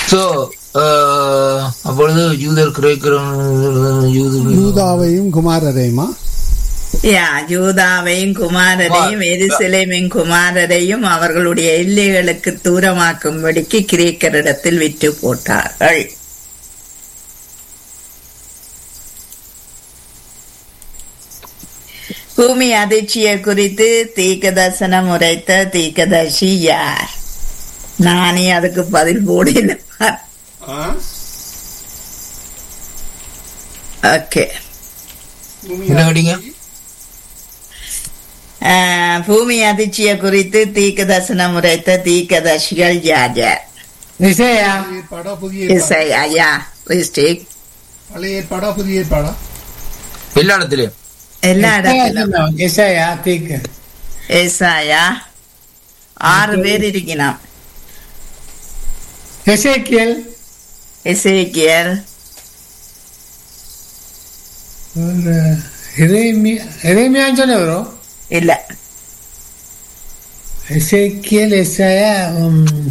so அப்பொழுது யூதர் கிரேக்கிறவன் யூது யூதாவையும் குமாரரையுமா யா யூதாவையும் குமாரரையும் எருசலேமின் குமாரரையும் அவர்களுடைய எல்லைகளுக்கு தூரமாக்கும்படிக்கு கிரேக்கரிடத்தில் விற்று போட்டார்கள் பூமி அதிர்ச்சியை குறித்து தீர்க்கதர்சனம் உரைத்த தீர்க்கதர்சி யார் நானே அதுக்கு பதில் போடல ஓகே என்ன கேட்டீங்க ஆஹ், பூமி அதிர்ச்சியை குறித்து தீர்க்க தரிசனம் உரைத்த தீர்க்கதர்சிகள் யார் யார் இசையா ஏற்பாடா புதிய இசை ஐயா ரிஸ்டிக் பழைய ஏற்பாடா புதிய ஏற்பாடா எல்லா இடத்துலயும் எல்லா இடத்திலும் இசையா தீக்கு ஏசாயா ஆறு பேர் இருக்கணும் எசேக்கியல் எசேக்கியல் இறைமையான்னு சொன்ன வரும் இல்ல எசேக்கியல் எஸ்ஐயா